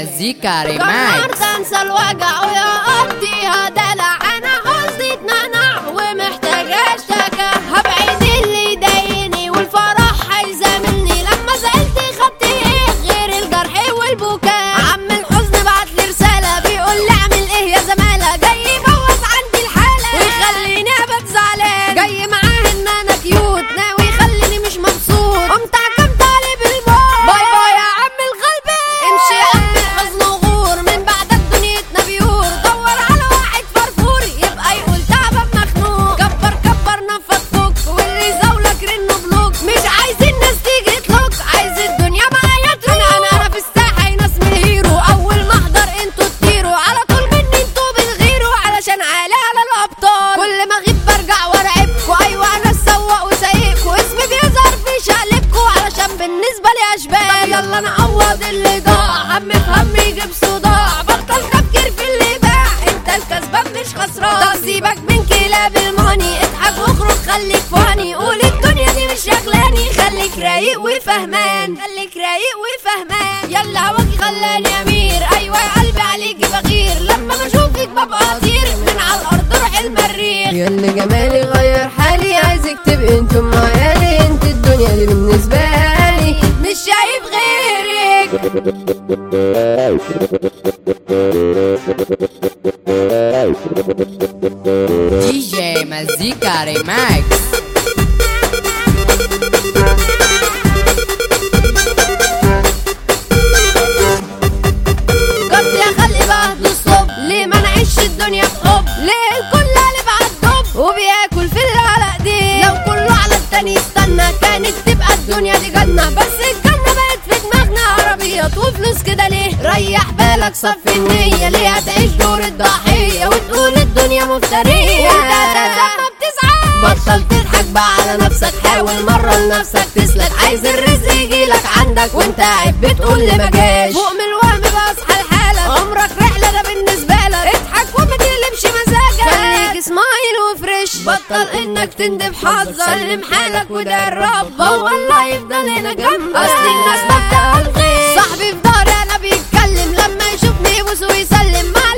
مزيكا ريماكس قررت انسى الوجع ويقضيها دلع انا قصدي اتننع ومحتاجة اشتكى هبعد اللي يضايقني والفرح هيزاملني لما زعلت خدت ايه غير الجرح والبكاء عم الحزن بعتلي رسالة بيقول لي اعمل ايه يا زمالة جاي يبوظ عندي الحالة ويخليني ابقى زعلان جاي معاه ان انا كيوت ناوي يخليني مش مبسوط قمت حكمت عليه بالموت باي باي يا عم الغلبان امشي يا عم الحزن وغور من بعدك دنيتنا بيور دور على واحد فرفور يبقى يقول تعبان مخنوق كبر كبر نفض فوق واللي يزاولك رنه بلوك مش عايزين ناس تيجي تلوك عايز الدنيا معايا تروح انا انا انا في الساحه ناس من الهيرو اول ما احضر انتوا تطيروا على طول مني انتوا بتغيروا علشان عالي على الابطال كل ما اغيب برجع وارعبكوا ايوه انا السواق وسايقكوا اسمي بيظهر في شقلبكوا علشان بالنسبه لي اشبال يلا نعوض اللي ضاع هم في هم يجيب صداع بطل تفكير في اللي باع انت الكسبان مش خسران طب سيبك من كلاب الماني اضحك واخرج خليك فاني قول الدنيا دي مش شغلاني خليك رايق وفهمان خليك رايق وفهمان يلا هواكي خلاني امير ايوه يا قلبي عليكي بغير لما بشوفك ببقى اطير من على الارض روح المريخ ياللي جمالي غير حالي عايزك تبقي انتم معايا انت الدنيا دي بالنسبة لي مش شايف غيرك دي جي مزيكا ريماكس قلت يا خلقي بهدل الصب ليه ما نعيش الدنيا بحب ليه الكل قلب على الدب وبياكل في اللي على ايديه لو كله على التاني استنى كانت تبقى الدنيا دي جنة بس الجنة بقت في دماغنا عربيات وفلوس كده ليه ريح بالك صف النية ليه هتعيش دور الضحية وتقول الدنيا مفترية وانت اساسا ما بتسعى بطل تضحك بقى على نفسك حاول مرة لنفسك تسلك عايز الرزق يجيلك عندك وانت قاعد بتقول لي ما جاش فوق من الوهم بقى اصحى لحالك عمرك رحلة ده بالنسبة لك اضحك وما تقلبش مزاجك خليك سمايل وفريش بطل انك تندب حظك سلم حالك وده الرب هو الله يفضل هنا جنبك اصل الناس ما بتقول غير صاحبي في داري انا بيتكلم لما يشوفني يبوس ويسلم ما